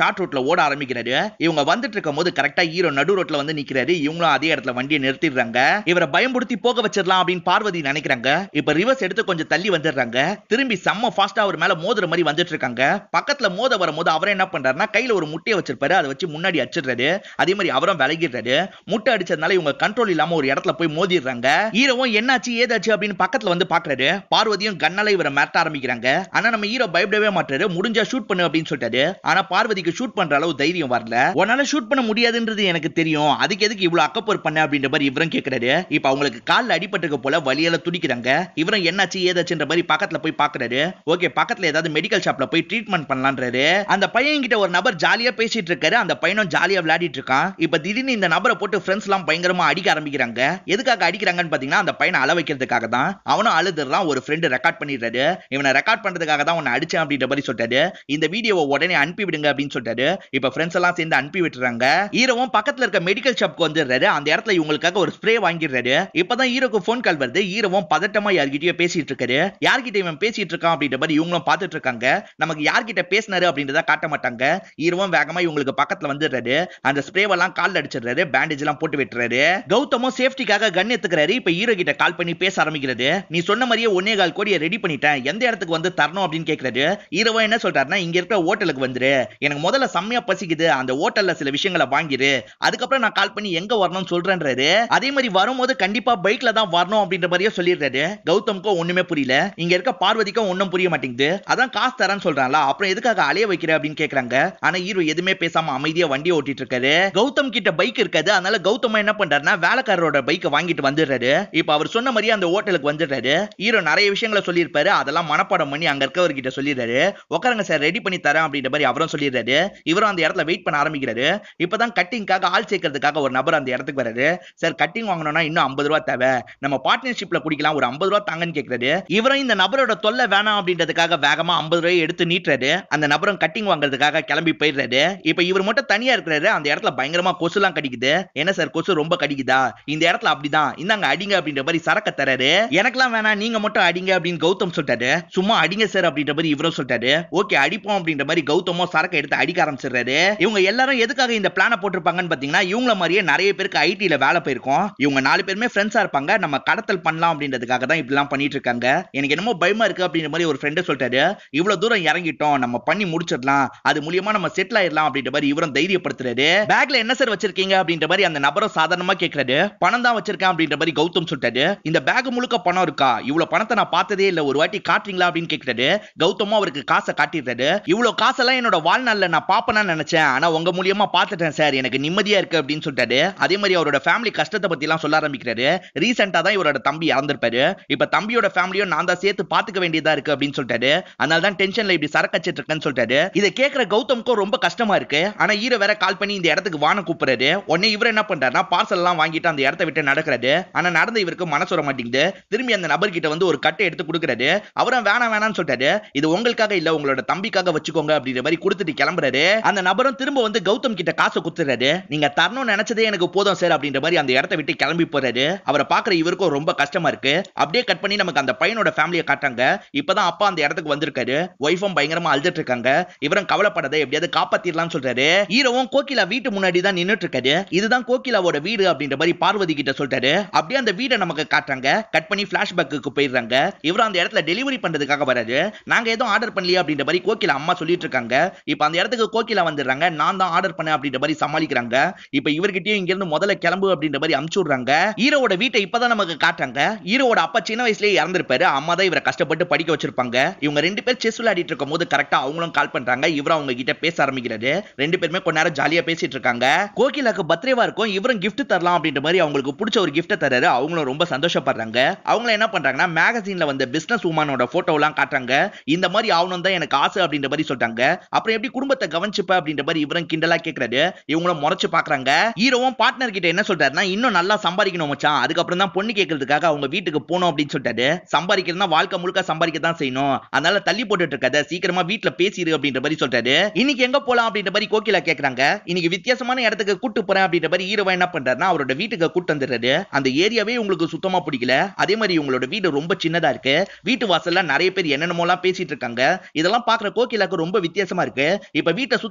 ஓட ஆரம்பிக்கிறாரு இவங்க வந்துட்டு இருக்கும் போது கரெக்டா ஹீரோ நடு ரோட்ல வந்து நிக்கிறாரு இவங்களும் அதே இடத்துல வண்டியை நிறுத்திடுறாங்க இவரை பயம்படுத்தி போக வச்சிடலாம் அப்படின்னு பார்வதி நினைக்கிறாங்க இப்ப ரிவர்ஸ் எடுத்து கொஞ்சம் தள்ளி வந்துடுறாங்க திரும்பி செம்ம ஃபாஸ்டா அவர் மேல மோதுற மாதிரி வந்துட்டு இருக்காங்க பக்கத்துல மோத வரும்போது அவரை என்ன பண்றாருன்னா கையில ஒரு முட்டையை வச்சிருப்பாரு அதை வச்சு முன்னாடி அடிச்சிடுறாரு அதே மாதிரி அவரும் விலகிடுறாரு முட்டை அடிச்சதுனால இவங்க கண்ட்ரோல் இல்லாம ஒரு இடத்துல போய் மோதிடுறாங்க ஹீரோவும் என்னாச்சு ஏதாச்சு அப்படின்னு பக்கத்துல வந்து பாக்குறாரு பார்வதியும் கண்ணால இவரை மிரட்ட ஆரம்பிக்கிறாங்க ஆனா நம்ம ஹீரோ பயப்படவே மாட்டாரு முடிஞ்சா ஷூட் பண்ணு அப்படின்னு சொல்லிட்டாரு ஆனா பார்வதிக்கு ஷூட் பண்ற அளவு தைரியம் வரல உன்னால ஷூட் பண்ண முடியாதுன்றது எனக்கு தெரியும் அதுக்கு எதுக்கு இவ்வளவு அக்கப்போர் பண்ண அப்படின்ற மாதிரி இவரும் கேக்குறாரு இப்ப அவங்களுக்கு கால்ல அடிபட்டிருக்க போல வலியால துடிக்கிறாங்க இவரும் என்னாச்சு ஏதாச்சுன்ற மாதிரி பக்கத்துல போய் பாக்குறாரு ஓகே பக்கத்துல ஏதாவது மெடிக்கல் ஷாப்ல போய் ட்ரீட்மெண்ட் பண்ணலான்றாரு அந்த பையன் கிட்ட ஒரு நபர் ஜாலியா பேசிட்டு இருக்காரு அந்த பையனும் ஜாலியா விளையாடிட்டு இருக்கான் இப்ப திடீர்னு இந்த நபரை போட்டு ஃப்ரெண்ட்ஸ் எல்லாம் பயங்கரமா அடிக்க ஆரம்பிக்கிறாங்க எதுக்காக அடிக்கிறாங்கன்னு பாத்தீங்கன்னா அந்த பையனை அள வைக்கிறதுக்காக தான் அவனும் அழுதுறான் ஒரு ஃப்ரெண்டு ரெக்கார்ட் பண்ணிடுறாரு இவனை ரெக்கார்ட் பண்றதுக்காக தான் உன்னை அடிச்சேன் அப்படின்ற மாதிரி சொல்லிட்டாரு இந்த வீடியோவை உடனே அனுப்பி விடுங்க அப்படின்னு சொல்லிட்டாரு இப்ப ஃப்ரெண்ட்ஸ் எல்லாம் சேர்ந்து அனுப்பி விட்டுறாங்க ஹீரோவும் பக்கத்துல இருக்க மெடிக்கல் ஷாப்க்கு வந்துடுறாரு அந்த இடத்துல இவங்களுக்காக ஒரு ஸ்ப்ரே வாங்கிடுறாரு இப்பதான் ஹீரோக்கு ஃபோன் கால் வருது ஹீரோவும் பதட்டமா யார்கிட்டயோ பேசிட்டு இருக்காரு யார்கிட்ட இவன் பேசிட்டு இருக்கான் அப்படின்ற மாதிரி இவங்களும் பார்த்துட்டு இருக்காங்க நமக்கு யார்கிட்ட பேசினாரு அப்படின்றத காட்ட மாட்டாங்க ஹீரோவும் வேகமா இவங்களுக்கு பக்கத்துல வந்துடுறாரு அந்த ஸ்ப்ரேவெல்லாம் கால்ல அடிச்சிடுறாரு பேண்டேஜ் எல்லாம் போட்டு விட்டுறாரு கௌதமும் சேஃப்டிக்காக கன் எடுத்துக்கிறாரு இப்ப ஹீரோ கிட்ட கால் பண்ணி பேச ஆரம்பிக்கிறது நீ சொன்ன மாதிரியே ஒன்னே கால் கோடியை ரெடி பண்ணிட்டேன் எந்த இடத்துக்கு வந்து தரணும் அப்படின்னு கேட்கறாரு ஹீரோவா என்ன சொல்றாருன்னா இங்க இருக்கிற ஹோட்டலுக்கு வந்துரு எனக்கு முதல்ல செம்மையா பசிக்குது அந்த ஹோட்டல்ல சில விஷயங்களை வாங்கிரு அதுக்கப்புறம் நான் கால் பண்ணி எங்க வரணும்னு சொல்றேன்றாரு அதே மாதிரி வரும்போது கண்டிப்பா பைக்ல தான் வரணும் அப்படின்ற மாதிரியே சொல்லிடுறாரு கௌதம்க்கும் ஒண்ணுமே புரியல இங்க இருக்க பார்வதிக்கும் ஒண்ணும் புரிய மாட்டேங்குது அதான் காசு தரேன்னு சொல்றான்ல அப்புறம் எதுக்காக அலைய வைக்கிற அப்படின்னு கேக்குறாங்க ஆனா ஹீரோ எதுவுமே பேசாம அமைதியா வண்டியை ஓட்டிட்டு இருக்காரு கௌதம் கிட்ட பைக் இருக்காது அதனால கௌதம் என்ன பண்றாருன்னா வேலைக்காரரோட பைக்கை வாங்கிட்டு வந்துடுறாரு இப்ப அவர் சொன்ன மாதிரியே அந்த ஹோட்டலுக்கு வந்துடுறாரு ஹீரோ நிறைய விஷயங்களை சொல்லியிருப்பாரு அதெல்லாம் மனப்பாடம் பண்ணி அங்க இருக்கவர்கிட்ட சொல்லிடுறாரு உட்காருங்க சார் ரெடி பண்ணி தரேன் அப்படின்ற மாதிரி அவரும் சொல்லிடுறாரு இவரும் அந்த இடத்துல வெயிட் பண்ண ஆரம்பிக்கிறாரு இப்பதான் கட்டிங்காக ஆள் சேர்க்கறதுக்காக ஒரு நபர் அந்த இடத்துக்கு வராரு சார் கட்டிங் வாங்கணும்னா இன்னும் ஐம்பது ரூபா தேவை நம்ம பார்ட்னர்ஷிப்ல குடிக்கலாம் ஒரு ஐம்பது ரூபா தாங்கன்னு கேக்குறாரு இவரும் இந்த நபரோட தொல்லை வேணாம் அப்படின்றதுக்காக வேகமா ஐம்பது ரூபாய் எடுத்து நீட்டுறாரு அந்த நபரும் கட்டிங் வாங்குறதுக்காக கிளம்பி போயிடுறாரு இப்ப இவர் மட்டும் தனியா இருக்கிறாரு அந்த இடத்துல பயங்கரமா கொசுலாம் கடிக்குது என்ன சார் கொசு ரொம்ப கடிக்குதா இந்த இடத்துல அப்படிதான் இந்தாங்க அடிங்க அப்படின்ற மாதிரி சரக்க தராரு எனக்கெல்லாம் வேணாம் நீங்க மட்டும் அடிங்க அப்படின்னு கௌதம் சொல்லிட்டாரு சும்மா அடிங்க சார் அப்படின்ற மாதிரி இவரும் சொல்லிட்டாரு ஓகே அடிப்போம் அப்படின்ற மாதிரி கௌதமும் சரக்கு எடுத்து அடிக்க ஆரம்பிச்சிடுறாரு இவங்க எல்லாரும் எதுக்காக இந்த பிளான போட்டிருப்பாங்கன்னு பாத்தீங்கன்னா இவங்கள மாதிரியே நிறைய பேருக்கு ஐடில வேலை போயிருக்கும் இவங்க நாலு பேருமே ஃப்ரெண்ட்ஸா இருப்பாங்க நம்ம கடத்தல் பண்ணலாம் அப்படின்றதுக்காக தான் இப்படிலாம் பண்ணிட்டு இருக்காங்க எனக்கு என்னமோ பயமா இருக்கு அப்படின்ற மாதிரி ஒரு ஃப்ரெண்டு சொல்லிட்டாரு இவ்வளவு தூரம் இறங்கிட்டோம் நம்ம பண்ணி முடிச்சிடலாம் அது மூலியமா நம்ம செட்டில் ஆயிடலாம் அப்படின்ற மாதிரி இவரும் தைரியப்படுத்துறாரு பேக்ல என்ன சார் வச்சிருக்கீங்க அப்படின்ற மாதிரி அந்த நபரும் சாதாரணமா கேக்குறாரு பணம் தான் வச்சிருக்கேன் அப்படின்ற மாதிரி கௌதம் சொல்லிட்டாரு இந்த பேக் முழுக்க பணம் இருக்கா இவ்வளவு பணத்தை நான் பார்த்ததே இல்ல ஒரு வாட்டி காட்டுறீங்களா அப்படின்னு கேக்குறாரு கௌதமும் அவருக்கு காசை காட்டிடுறாரு இவ்வளவு காசெல்லாம் என்னோட வாழ்நாள்ல நான் பாப்பேன்னு நினைச்சேன் ஆனா உங்க மூலியமா பார்த்துட்டேன் சார் எனக்கு நிம்மதியா இருக்கு அப்படின்னு சொல்லிட்டாரு அதே மாதிரி அவரோட ஃபேமிலி கஷ்டத்தை பத்தி எல்லாம் சொல்ல ஆரம்பிக்கிறாரு ரீசெண்டா தான் இவரோட தம்பி இறந்திருப்பாரு இப்ப தம்பியோட ஃபேமிலியும் நான் தான் சேர்த்து பாத்துக்க வேண்டியதா இருக்கு அப்படின்னு சொல்லிட்டாரு அதனால தான் டென்ஷன்ல இப்படி சரக்கச்சிட்டு இருக்கேன்னு சொல்லிட்டாரு இதை கேட்கிற கௌதம்க்கும் ரொம்ப கஷ்டமா இருக்கு ஆனா ஈர வேற கால் பண்ணி இந்த இடத்துக்கு வான கூப்பிடுறாரு உடனே இவர் என்ன பண்றாருன்னா பார்சல் எல்லாம் வாங்கிட்டு அந்த இடத்த விட்டு நடக்கிறாரு ஆனா நடந்த இவருக்கு மனசு வர மாட்டேங்குது திரும்பி அந்த நபர்கிட்ட வந்து ஒரு கட்டை எடுத்து கொடுக்குறாரு அவரும் வேணாம் வேணாம்னு சொல்லிட்டாரு இது உங்களுக்காக இல்ல உங்களோட தம்பிக்காக வச்சுக்கோங்க அப்படின்ற மாதிரி கொடுத்துட்டு கிளம்புறாரு அந்த நபரும் திரும்ப வந்து கௌதம் கிட்ட காசை குத்துறாரு நீங்க தரணும்னு நினைச்சதே எனக்கு போதும் சார் அப்படின்ற மாதிரி அந்த இடத்த விட்டு கிளம்பி போறாரு அவரை பாக்குற இவருக்கும் ரொம்ப கஷ்டமா இருக்கு அப்படியே கட் பண்ணி நமக்கு அந்த பையனோட ஃபேமிலியை காட்டாங்க இப்பதான் அப்பா அந்த இடத்துக்கு வந்திருக்காரு ஒய்ஃபும் பயங்கரமா அழுதுட்டு இருக்காங்க இவரும் கவலைப்படாத எப்படியாவது காப்பாத்திரலாம்னு சொல்றாரு ஹீரோவும் கோகிலா வீட்டு முன்னாடி தான் நின்னுட்டு இருக்காரு இதுதான் கோகிலாவோட வீடு அப்படின்ற மாதிரி பார்வதி கிட்ட சொல்லிட்டாரு அப்படியே அந்த வீடை நமக்கு காட்டுறாங்க கட் பண்ணி பிளாஷ்பேக்கு போயிடுறாங்க இவரும் அந்த இடத்துல டெலிவரி பண்றதுக்காக வராரு நாங்க எதுவும் ஆர்டர் பண்ணலையா அப்படின்ற மாதிரி கோகிலா அம்மா சொல்லிட்டு இருக்காங்க இப்ப அந்த இடத்துக்கு கோகிலா வந்துடுறாங்க நான் தான் ஆர்டர் பண்ணேன் அப்படின்ற மாதிரி சமாளிக்கிறாங்க இப்ப இவர்கிட்டயும் இங்க இருந்து முதல்ல கிளம்பு அப்படின்ற மாதிரி அமுச்சு விடுறாங்க ஹீரோவோட வீட்டை இப்பதான் நமக்கு காட்டுறாங்க ஹீரோவோட அப்பா சின்ன வயசுலயே இறந்திருப்பாரு அம்மா தான் இவரை கஷ்டப்பட்டு படிக்க வச்சிருப்பாங்க இவங்க ரெண்டு பேர் செஸ் விளையாடிட்டு இருக்கும் போது கரெக்டா அவங்களும் கால் பண்றாங்க இவரும் அவங்க கிட்ட பேச ஆரம்பிக்கிறாரு ரெண்டு பேருமே கொஞ்ச நேரம் ஜாலியா பேசிட்டு இருக்காங்க கோகிலாக்கு பர்த்டேவா இருக்கும் இவரும் gift தரலாம் அப்படின்ற மாதிரி அவங்களுக்கு பிடிச்ச ஒரு gift தராரு அவங்களும் ரொம்ப சந்தோஷப்படுறாங்க அவங்களும் என்ன பண்றாங்கன்னா மேகசின்ல வந்த பிசினஸ் உமனோட போட்டோ எல்லாம் காட்டுறாங்க இந்த மாதிரி ஆகணும் தான் எனக்கு ஆசை அப்படின்ற மாதிரி சொல்றாங்க அப்புறம் எப்படி குடும்பத்தை கவனிச்சுப்ப அப்படின்ற மாதிரி இவரும் கிண்டலா கேக்குறாரு இவங்களும் முறைச்சு பாக்குறாங்க ஹீரோவும் பார்ட்னர் கிட்ட என்ன சொல்றாருன்னா இன்னும் நல்லா சம்பாதிக்கணும் மச்சான் அதுக்கப்புறம் தான் பொண்ணு கேட்கறதுக்காக அவங்க வீட்டுக்கு போகணும் அப்படின்னு சொல்லிட்டாரு சம்பாதிக்கிறதுனா வாழ்க்கை முழுக்க சம்பாதிக்க தான் செய்யணும் அதனால தள்ளி போட்டுட்டு இருக்காத சீக்கிரமா வீட்டுல பேசிடு அப்படின்ற மாதிரி சொல்றாரு இன்னைக்கு எங்க போலாம் அப்படின்ற மாதிரி கோகிலா கேக்குறாங்க இன்னைக்கு வித்தியாசமான இடத்துக்கு கூட்டு போறேன் அப்படின்ற மாதிரி ஹீரோவா என்ன பண்றாருன்னா அவரோட வீட்டுக்கு கூட்டு வந்துடுறாரு அந்த ஏரியாவே உங்களுக்கு சுத்தமா பிடிக்கல அதே மாதிரி உங்களோட வீடு ரொம்ப சின்னதா இருக்கு வீட்டு வாசல்ல நிறைய பேர் என்னென்னமோலாம் பேசிட்டு இருக்காங்க இதெல்லாம் பாக்குற கோகிலாக்கு ரொம்ப வித்தியாசமா இருக்கு இப்ப வீட்டை சுத்தி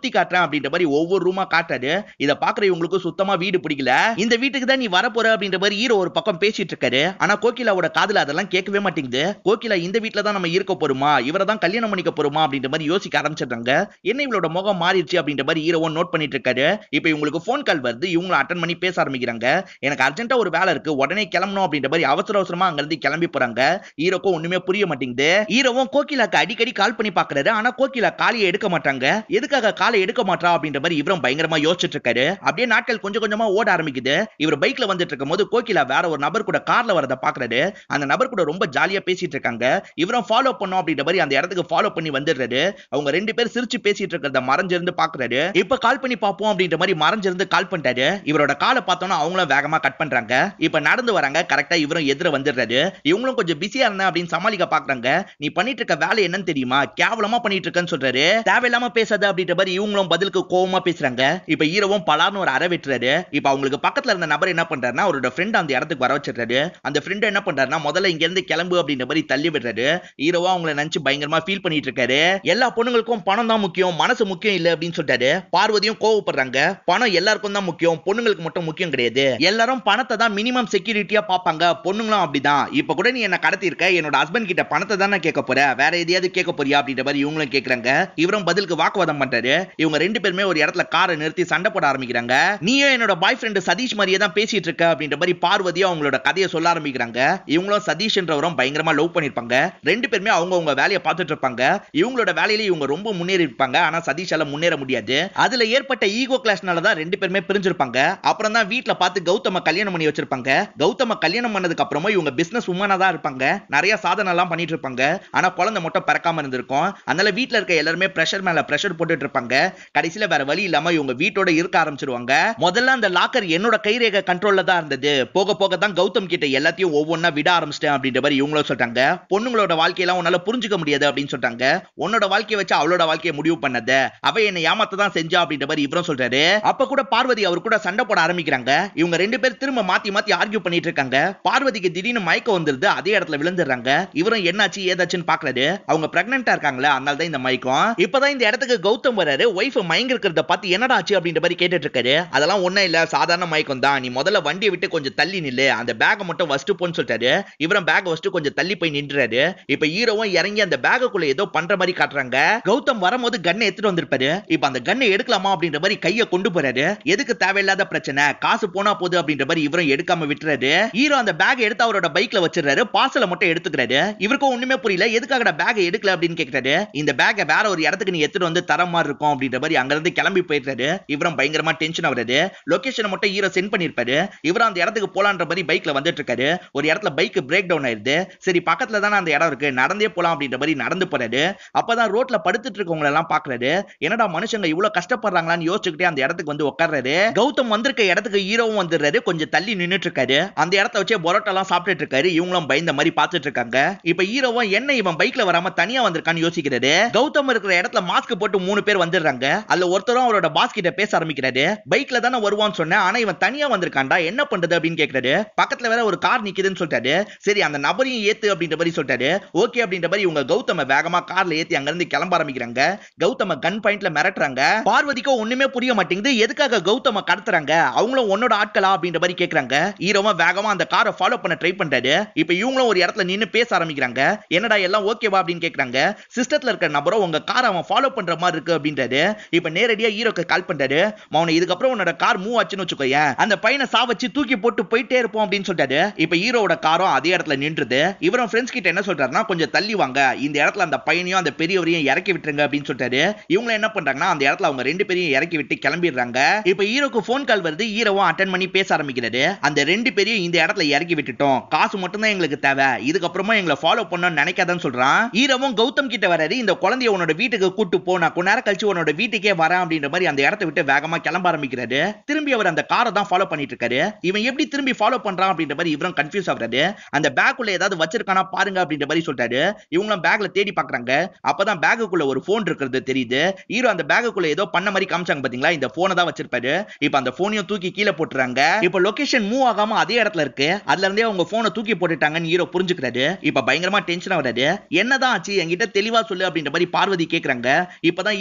சுத்தி காட்டுறேன் அப்படின்ற மாதிரி ஒவ்வொரு ரூமா காட்டுறாரு இத பாக்குற இவங்களுக்கு சுத்தமா வீடு பிடிக்கல இந்த வீட்டுக்கு தான் நீ வரப்போற அப்படின்ற மாதிரி ஹீரோ ஒரு பக்கம் பேசிட்டு இருக்காரு ஆனா கோகிலாவோட காதுல அதெல்லாம் கேட்கவே மாட்டேங்குது கோகிலா இந்த வீட்ல தான் நம்ம இருக்க போறோமா இவரை தான் கல்யாணம் பண்ணிக்க போறோமா அப்படின்ற மாதிரி யோசிக்க ஆரம்பிச்சிடுறாங்க என்ன இவளோட முகம் மாறிடுச்சு அப்படின்ற மாதிரி ஹீரோவும் நோட் பண்ணிட்டு இருக்காரு இப்போ இவங்களுக்கு ஃபோன் கால் வருது இவங்களும் அட்டன் பண்ணி பேச ஆரம்பிக்கிறாங்க எனக்கு அர்ஜென்ட்டா ஒரு வேலை இருக்கு உடனே கிளம்பணும் அப்படின்ற மாதிரி அவசர அவசரமா அங்க இருந்து கிளம்பி போறாங்க ஹீரோக்கும் ஒண்ணுமே புரிய மாட்டேங்குது ஹீரோவும் கோகிலாக்கு அடிக்கடி கால் பண்ணி பாக்குறாரு ஆனா கோகிலா காலையை எடுக்க மாட்டாங்க எதுக்காக காலை எடுக்க மாட்டா அப்படின்ற மாதிரி இவரும் பயங்கரமா யோசிச்சுட்டு இருக்காரு அப்படியே நாட்கள் கொஞ்சம் கொஞ்சமா ஓட ஆரம்பிக்குது இவர் பைக்ல வந்துட்டு இருக்கும் போது கோகிலா வேற ஒரு நபர் கூட கார்ல வரத பாக்குறாரு அந்த நபர் கூட ரொம்ப ஜாலியா பேசிட்டு இருக்காங்க இவரும் ஃபாலோ பண்ணோம் அப்படின்ற மாதிரி அந்த இடத்துக்கு ஃபாலோ பண்ணி வந்துடுறாரு அவங்க ரெண்டு பேர் சிரிச்சு பேசிட்டு இருக்கிறத மறைஞ்சிருந்து பாக்குறாரு இப்ப கால் பண்ணி பாப்போம் அப்படின்ற மாதிரி மறைஞ்சிருந்து கால் பண்ணிட்டாரு இவரோட காலை பார்த்தோன்னா அவங்களும் வேகமா கட் பண்றாங்க இப்ப நடந்து வராங்க கரெக்டா இவரும் எதிர வந்துடுறாரு இவங்களும் கொஞ்சம் பிஸியா இருந்தேன் அப்படின்னு சமாளிக்க பாக்குறாங்க நீ பண்ணிட்டு இருக்க வேலை என்னன்னு தெரியுமா கேவலமா பண்ணிட்டு இருக்கேன்னு சொல்றாரு தேவையில்லாம பேசாத அப்படின்ற மாதிரி இவங்களும் பதிலுக்கு கோவமா பேசுறாங்க இப்ப ஹீரோவும் பலார்னு ஒரு அரை வெட்டுறாரு இப்ப அவங்களுக்கு பக்கத்துல இருந்த நபர் என்ன பண்றாருன்னா அவரோட ஃப்ரெண்ட் அந்த இடத்துக்கு வர வச்சிடுறாரு அந்த ஃப்ரெண்ட் என்ன பண்றாருன்னா முதல்ல இங்க இருந்து கிளம்பு அப்படின்ற மாதிரி தள்ளி விடுறாரு ஹீரோவா அவங்கள நினைச்சு பயங்கரமா ஃபீல் பண்ணிட்டு இருக்காரு எல்லா பொண்ணுங்களுக்கும் பணம் தான் முக்கியம் மனசு முக்கியம் இல்ல அப்படின்னு சொல்லிட்டாரு பார்வதியும் கோவப்படுறாங்க பணம் எல்லாருக்கும் தான் முக்கியம் பொண்ணுங்களுக்கு மட்டும் முக்கியம் கிடையாது எல்லாரும் பணத்தை தான் மினிமம் செக்யூரிட்டியா பாப்பாங்க பொண்ணுங்களும் அப்படிதான் இப்ப கூட நீ என்ன கடத்தி இருக்க என்னோட ஹஸ்பண்ட் கிட்ட பணத்தை தானே கேட்க போற வேற எதையாவது கேட்க போறியா அப்படின்ற மாதிரி இவங்களும் கேக்குறாங்க இவரும் பதிலுக்கு வாக்குவாதம் பண்றாரு இவங்க ரெண்டு பேருமே ஒரு இடத்துல காரை நிறுத்தி சண்டை போட ஆரம்பிக்கிறாங்க நீயும் என்னோட பாய் ஃப்ரெண்ட் சதீஷ் மாதிரியே தான் பேசிட்டு இருக்க அப்படின்ற மாதிரி பார்வதியும் அவங்களோட கதையை சொல்ல ஆரம்பிக்கிறாங்க இவங்களும் சதீஷ்ன்றவரும் பயங்கரமா லவ் பண்ணிருப்பாங்க ரெண்டு பேருமே அவங்க அவங்க வேலையை பார்த்துட்டு இருப்பாங்க இவங்களோட வேலையில இவங்க ரொம்ப முன்னேறி இருப்பாங்க ஆனா சதீஷால முன்னேற முடியாது அதுல ஏற்பட்ட ஈகோ கிளாஷ்னால தான் ரெண்டு பேருமே பிரிஞ்சிருப்பாங்க அப்புறம் தான் வீட்ல பார்த்து கௌதம கல்யாணம் பண்ணி வச்சிருப்பாங்க கௌதம கல்யாணம் பண்ணதுக்கு அப்புறமா இவங்க பிசினஸ் உமனா தான் இருப்பாங்க நிறைய சாதனை எல்லாம் பண்ணிட்டு இருப்பாங்க ஆனா குழந்தை மட்டும் பிறக்காம இருந்திருக்கும் அதனால வீட்ல இருக்க எல்லாருமே பிரஷர் மேல பிரஷர் போட்டுட்டு இருப்பாங்க கடைசியில வேற வழி இல்லாம இவங்க வீட்டோட இருக்க ஆரம்பிச்சிருவாங்க முதல்ல அந்த லாக்கர் என்னோட கைரேகை கண்ட்ரோல்ல தான் இருந்தது போக போக தான் கௌதம் கிட்ட எல்லாத்தையும் ஒவ்வொன்னா விட ஆரம்பிச்சிட்டேன் அப்படின்ற மாதிரி இவங்களும் சொல்றாங்க பொண்ணுங்களோட வாழ்க்கையெல்லாம் உன்னால புரிஞ்சுக்க முடியாது அப்படின்னு சொல்றாங்க உன்னோட வாழ்க்கையை வச்சு அவளோட வாழ்க்கையை முடிவு பண்ணத அவ என்னை ஏமாத்த தான் செஞ்சா அப்படின்ற மாதிரி இவரும் சொல்றாரு அப்ப கூட பார்வதி அவர் கூட சண்டை போட ஆரம்பிக்கிறாங்க இவங்க ரெண்டு பேர் திரும்ப மாத்தி மாத்தி ஆர்கியூ பண்ணிட்டு இருக்காங்க பார்வதிக்கு திடீர்னு மயக்கம் வந்துருது அதே இடத்துல விழுந்துடுறாங்க இவரும் என்னாச்சு ஏதாச்சுன்னு பாக்குறாரு அவங்க பிரெக்னெண்டா இருக்காங்களே அதனால தான் இந்த மயக்கம் இப்பதான் இந்த இடத்துக்கு கௌதம் வராரு ஒய்ஃப் மயங்க இருக்கிறத பார்த்து என்னடா ஆச்சு அப்படின்ற மாதிரி கேட்டுட்டு இருக்காரு அதெல்லாம் ஒண்ணும் இல்ல சாதாரண மயக்கம் தான் நீ முதல்ல வண்டியை விட்டு கொஞ்சம் தள்ளி நில்லு அந்த பேக்கை மட்டும் வஸ்ட்டு போன்னு சொல்லிட்டாரு இவரும் பேக் வஸ்ட்டு கொஞ்சம் தள்ளி போய் நின்றாரு இப்ப ஹீரோவும் இறங்கி அந்த பேக்குள்ள ஏதோ பண்ற மாதிரி காட்டுறாங்க கௌதம் வரும்போது கண்ணை எடுத்துட்டு வந்திருப்பாரு இப்ப அந்த கண்ணை எடுக்கலாமா அப்படின்ற மாதிரி கையை கொண்டு போறாரு எதுக்கு தேவையில்லாத பிரச்சனை காசு போனா போகுது அப்படின்ற மாதிரி இவரும் எடுக்காம விட்டுறாரு ஹீரோ அந்த பேக் எடுத்து அவரோட பைக்ல வச்சிடுறாரு பார்சலை மட்டும் எடுத்துக்கிறாரு இவருக்கும் ஒண்ணுமே புரியல எதுக்காக பேக் எடுக்கல அப்படின்னு கேக்குறாரு இந்த பேக்கை வேற ஒரு இடத்துக்கு நீ எடுத்துட்டு வந்து தர மாதிரி இருக்கும் அப்படின்ற மாதிரி அங்க இருந்து கிளம்பி போயிடுறாரு இவரும் பயங்கரமா டென்ஷன் ஆகுறாரு லொகேஷனை மட்டும் ஹீரோ சென்ட் பண்ணிருப்பாரு இவரும் அந்த இடத்துக்கு போலான்ற மாதிரி பைக்ல வந்துட்டு இருக்காரு ஒரு இடத்துல பைக் பிரேக் டவுன் ஆயிருது சரி பக்கத்துல தானே அந்த இடம் இருக்கு நடந்தே போலாம் அப்படின்ற மாதிரி நடந்து போறாரு அப்பதான் ரோட்ல படுத்துட்டு இருக்கவங்க எல்லாம் பாக்குறாரு என்னடா மனுஷங்க இவ்வளவு கஷ்டப்படுறாங்களான்னு யோசிச்சுக்கிட்டே அந்த இடத்துக்கு வந்து உட்கார்றாரு கௌதம் வந்திருக்க இடத்துக்கு ஹீரோவும் வந்துடுறாரு கொஞ்சம் தள்ளி நின்னுட்டு இருக்காரு அந்த இடத்த வச்சே பரோட்டா எல்லாம் சாப்பிட்டுட்டு இருக்காரு இவங்களும் பயந்த மாதிரி பாத்துட்டு இருக்காங்க இப்ப ஹீரோவும் என்ன இவன் பைக்ல வராம தனியா வந்திருக்கான்னு யோசிக்கிறாரு கௌதம் இருக்கிற இடத்துல மாஸ்க் போட்டு மூணு பேர் வந்துடுறாங்க அதுல ஒருத்தரும் அவரோட பாஸ் கிட்ட பேச ஆரம்பிக்கிறாரு பைக்ல தானே வருவான்னு சொன்னேன் ஆனா இவன் தனியா வந்திருக்கான்டா என்ன பண்றது அப்படின்னு கேக்குறாரு பக்கத்துல வேற ஒரு கார் நிக்குதுன்னு சொல்லிட்டாரு சரி அந்த நபரையும் ஏத்து அப்படின்ற மாதிரி சொல்லிட்டாரு ஓகே அப்படின்ற மாதிரி இவங்க கௌதம வேகமா கார்ல ஏத்தி அங்க இருந்து கிளம்ப ஆரம்பிக்கிறாங்க கௌதம கன் பாயிண்ட்ல மிரட்டுறாங்க பார்வதிக்கோ ஒண்ணுமே புரிய மாட்டேங்குது எதுக்காக கௌதம கடத்துறாங்க அவங்களும் உன்னோட ஆட்களா அப்படின்ற மாதிரி கேக்குறாங்க ஹீரோவா வேகமா அந்த காரை ஃபாலோ பண்ண ட்ரை பண்றாரு இப்ப இவங்களும் ஒரு இடத்துல நின்னு பேச ஆரம்பிக்கிறாங்க என்னடா எல்லாம் ஓகேவா அப்படின்னு கேக்குறாங்க சிஸ்டத்துல இருக்க நபரும் உங்க கார் அவன் ஃபாலோ பண்ற மாதிரி இருக்கு அப்படின்றாரு இப்ப நேரடியா ஹீரோக்கு கால் பண்றாரு மௌன இதுக்கப்புறம் உன்னோட கார் மூவ் ஆச்சுன்னு வச்சுக்கோயேன் அந்த பையனை சா வச்சு தூக்கி போட்டு போயிட்டே இருப்போம் அப்படின்னு சொல்லிட்டாரு இப்ப ஹீரோவோட காரும் அதே இடத்துல நின்றுது இவரும் ஃப்ரெண்ட்ஸ் கிட்ட என்ன சொல்றாருன்னா கொஞ்சம் தள்ளி வாங்க இந்த இடத்துல அந்த பையனையும் அந்த பெரியவரையும் இறக்கி விட்டுருங்க அப்படின்னு சொல்லிட்டாரு இவங்க என்ன பண்றாங்கன்னா அந்த இடத்துல அவங்க ரெண்டு பேரையும் இறக்கி விட்டு கிளம்பிடுறாங்க இப்ப ஹீரோக்கு ஃபோன் கால் வருது ஹீரோவும் அட்டன் பண்ணி பேச ஆரம்பிக்கிறாரு அந்த ரெண்டு பேரையும் இந்த இடத்துல இறக்கி விட்டுட்டோம் காசு மட்டும் தான் எங்களுக்கு தேவை இதுக்கப்புறமா எங்களை ஃபாலோ பண்ணணும்னு நினைக்காதன்னு சொல்றான் ஹீரோவும் கௌதம் கிட்ட வராரு இந்த குழந்தைய உன்னோட வீட்டுக்கு கூட்டு போ நான் கொஞ்ச நேரம் கழிச்சு உன்னோட வீட்டுக்கே வரேன் அப்படின்ற மாதிரி அந்த இடத்த விட்டு வேகமா கிளம்ப ஆரம்பிக்கிறாரு திரும்பி அவர் அந்த காரை தான் ஃபாலோ பண்ணிட்டு இருக்காரு இவன் எப்படி திரும்பி ஃபாலோ பண்றான் அப்படின்ற மாதிரி இவரும் கன்ஃபியூஸ் ஆகுறாரு அந்த பேக்குள்ள ஏதாவது வச்சிருக்கானா பாருங்க அப்படின்ற மாதிரி சொல்லிட்டாரு இவங்களும் பேக்ல தேடி பாக்குறாங்க அப்பதான் பேக்குள்ள ஒரு போன் இருக்கிறது தெரியுது ஹீரோ அந்த பேக்குள்ள ஏதோ பண்ண மாதிரி காமிச்சாங்க பாத்தீங்களா இந்த போனை தான் வச்சிருப்பாரு இப்ப அந்த போனையும் தூக்கி கீழே போட்டுறாங்க இப்ப லொகேஷன் மூவ் ஆகாம அதே இடத்துல இருக்கு அதுல இருந்தே அவங்க போனை தூக்கி போட்டுட்டாங்கன்னு ஹீரோ புரிஞ்சுக்கிறாரு இப்ப பயங்கரமா டென்ஷன் ஆகுறாரு என்னதான் ஆச்சு என்கிட்ட தெளிவா சொல்லு அப்படின்ற மாதிரி பார்வதி கேக்குறாங்க இப்பதான் ஹீரோ நடந்த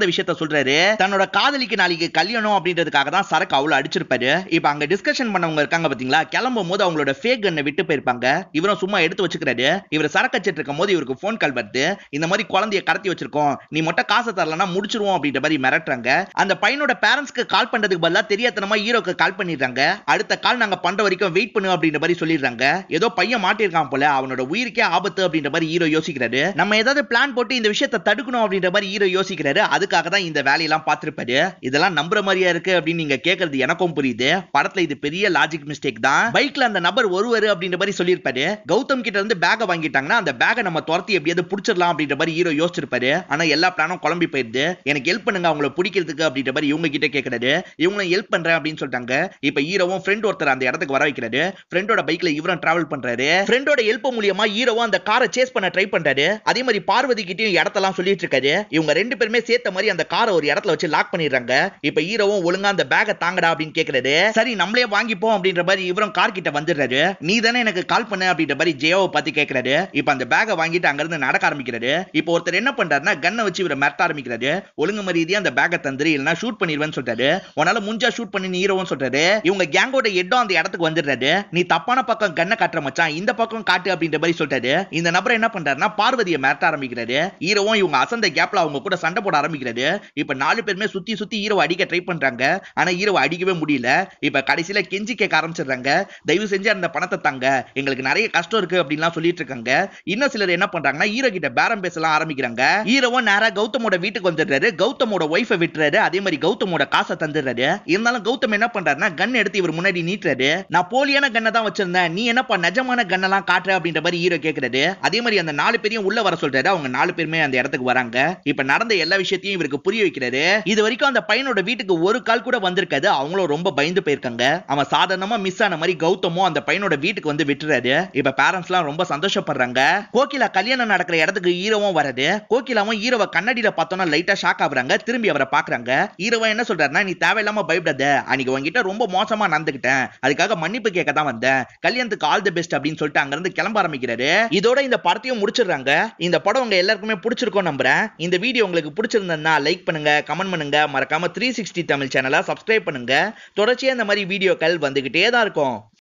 நடந்த விஷயத்த சொல்றாரு தன்னோட காதலிக்கு நாளைக்கு கல்யாணம் அப்படின்றதுக்காக தான் சரக்கு அவ்வளவு அடிச்சிருப்பாரு இப்ப அங்க டிஸ்கஷன் பண்ணவங்க இருக்காங்க பாத்தீங்களா கிளம்பும் போது அவங்களோட ஃபேக் கண்ணை விட்டு போயிருப்பாங்க இவரும் சும்மா எடுத்து வச்சுக்கிறாரு இவர் சரக்கு வச்சிட்டு இருக்கும் போது இவருக்கு போன் கால் வருது இந்த மாதிரி குழந்தைய கடத்தி வச்சிருக்கோம் நீ மட்டும் காசை தரலன்னா முடிச்சிருவோம் அப்படின்ற மாதிரி மிரட்டுறாங்க அந்த பையனோட பேரண்ட்ஸ்க்கு கால் பண்றதுக்கு பதிலா தெரியாதனமா ஹீரோக்கு கால் பண்ணிடுறாங்க அடுத்த கால் நாங்க பண்ற வரைக்கும் வெயிட் பண்ணு அப்படின்ற மாதிரி சொல்லிடுறாங்க ஏதோ பையன் மாட்டிருக்கான் போல அவனோட உயிருக்கே ஆபத்து அப்படின்ற மாதிரி ஹீரோ யோசிக்கிறாரு நம்ம ஏதாவது பிளான் போட்டு இந்த விஷயத்தை தடுக்கணும் அப்படின்ற மாதிரி ஹீரோ யோசிக்கிறாரு அதுக்காக தான் இந்த வேலையெல்லாம் பார்த்திருப்பாரு இதெல்லாம் நம்புற மாதிரியா இருக்கு அப்படின்னு நீங்க கேக்குறது எனக்கும் புரியுது படத்துல இது பெரிய லாஜிக் மிஸ்டேக் தான் பைக்ல அந்த நபர் ஒருவர் அப்படின்ற மாதிரி சொல்லியிருப்பாரு கௌதம் கிட்ட இருந்து பேக வாங்கிட்டாங்கன்னா அந்த பேகை நம்ம துரத்தி எப்படியாவது புடிச்சிடலாம் அப்படின்ற மாதிரி ஹீரோ யோசிச்சிருப்பாரு ஆனா எல்லா பிளானும் குழம்பி போயிருது எனக்கு ஹெல்ப் பண்ணுங்க அவங்கள பிடிக்கிறதுக்கு அப்படின்ற மாதிரி இவங்க கிட்ட கேக்குறாரு இவங்களும் ஹெல்ப் பண்றேன் அப்படின்னு சொல்லிட்டாங்க இப்ப ஹீரோவும் ஃப்ரெண்ட் ஒருத்தர் அந்த இடத்துக்கு வர வைக்கிறாரு ஃப்ரெண்டோட பைக்ல இவரும் டிராவல் பண்றாரு ஃப்ரெண்டோட ஹெல்ப் மூலியமா ஹீரோவும் அந்த காரை சேஸ் பண்ண ட்ரை பண்றாரு அதே மாதிரி பார்வதி கிட்டயும் இடத்தெல்லாம் சொல்லிட்டு இருக்காரு இவங்க ரெண்டு பேருமே சேர்த்த மாதிரி அந்த காரை ஒரு இடத்துல வச்சு லாக் பண்ணிடுறாங்க இப்ப ஹீரோவும் ஒழுங்கா அந்த பேக்கை தாங்கடா அப்படின்னு கேக்குறாரு சரி நம்மளே வாங்கிப்போம் அப்படின்ற மாதிரி இவரும் கார் கிட்ட வந்துடுறாரு நீ தானே எனக்கு கால் பண்ண அப்படின்ற மாதிரி ஜெயோவை பார்த்து கேக்குறாரு இப்ப அந்த பேக்கை வாங்கிட்டு அங்க இருந்து நடக்க ஆரம்பிக்கிறாரு இப்போ ஒருத்தர் என்ன பண்றாருன்னா கன்னை வச்சு இவரை மிரட்ட ஆரம்பிக்கிறாரு ஒழுங்கு மரியாதையா அந்த பேக்கை தந்துரு இல்லைன்னா ஷூட் பண்ணிடுவேன்னு சொல்றாரு உன்னால முஞ்சா ஷூட் பண்ணி ஹீரோவும் சொல்றாரு இவங்க கேங்கோட ஹெட்டும் அந்த இடத்துக்கு வந்துடுறாரு நீ தப்பான பக்கம் கண்ணை காட்டுற மச்சான் இந்த பக்கம் காட்டு அப்படின்ற மாதிரி சொல்றாரு இந்த நபர் என்ன பண்றாருன்னா பார்வதியை மிரட்ட ஆரம்பிக்கிறாரு ஹீரோவும் இவங்க அசந்த கேப்ல அவங்க கூட சண்டை போட ஆரம்பிக்கிறாரு இப்ப நாலு பேருமே சுத்தி சுத்தி ஹீரோ அடிக்க ட்ரை பண்றாங்க ஆனா ஹீரோ அடிக்கவே முடியல இப்ப கடைசியில கெஞ்சி கேட்க ஆரம்பிச்சிடுறாங்க தயவு செஞ்சு அந்த பணத்தை தாங்க எங்களுக்கு நிறைய கஷ்டம் இருக்கு அப்படின்லாம் சொல்லிட்டு இருக்காங்க இன்னும் சிலர் என்ன பண்றாங்கன்னா ஹீரோ கிட்ட பேரம் பேசலாம் ஆரம்பிக்கிறாங்க ஹீரோவும் நேரா கௌதமோட வீட்டுக்கு வந்துடுறாரு கௌதமோட ஒய்ஃபை விட்டுறாரு அதே மாதிரி கௌதமோட காசை தந்துடுறாரு இருந்தாலும் கௌதம் என்ன பண்றாருன்னா கன் எடுத்து இவர் முன்னாடி நீட்டுறாரு நான் போலியான கண்ணை தான் வச்சிருந்தேன் நீ என்னப்பா நிஜமான கண்ணெல்லாம் காட்டுற அப்படின்ற மாதிரி ஹீரோ கேக்குறாரு அதே மாதிரி அந்த நாலு பேரையும் உள்ள வர சொல்றாரு அவங்க நாலு பேருமே அந்த இடத்துக்கு வராங்க இப்ப நடந்த எல்லா விஷயத்தையும் இவருக்கு புரிய வைக்கிறாரு இது வரைக்கும் அந்த பையனோட வீட்டுக்கு ஒரு கால் கூட வந்திருக்காது அவங்களும் ரொம்ப பயந்து போயிருக்காங்க அவன் சாதாரணமா மிஸ் ஆன மாதிரி கௌதமும் அந்த பையனோட வீட்டுக்கு வந்து விட்டுறாரு இப்ப பேரண்ட்ஸ் எல்லாம் ரொம்ப சந்தோஷப்படுறாங்க கோகிலா கல்யாணம் நடக்கிற இடத்துக்கு ஹீரோவும் வரது கோகிலாவும் ஹீரோவை கண்ணாடியில பார்த்தோன்னா லைட்டா ஷாக் ஆகுறாங்க திரும்பி அவரை பாக்குறாங்க ஹீரோவா என்ன சொல்றாருன்னா நீ தேவையில்லாம பயப்படாத அன்னைக்கு உங்ககிட்ட ரொம்ப மோசமா நடந்துக்கிட்டேன் அதுக்காக மன்னிப்பு கேட்க தான் வந்தேன் கல்யாணத்துக்கு ஆல் தி பெஸ்ட் அப்படின்னு சொல்லிட்டு அங்க இருந்து கிளம்ப ஆரம்பிக்கிறாரு இதோட இந்த படத்தையும் முடிச்சிடுறாங்க இந்த படம் உங்க எல்லாருக்குமே பிடிச்சிருக்கும் நம்புறேன் இந்த வீடியோ உங்களுக்கு பிடிச்சிருந்ததுன்னா லைக் பண்ணுங்க கமெண்ட் பண்ணுங்க மறக்காம த்ரீ சிக்ஸ்டி தமிழ் சேனலை சப்ஸ்கிரைப் பண்ணுங்க தொடர்ச்சியா இந்த மாதிரி வீடியோக்கள் வந்துகிட்டே தான் இருக்கும்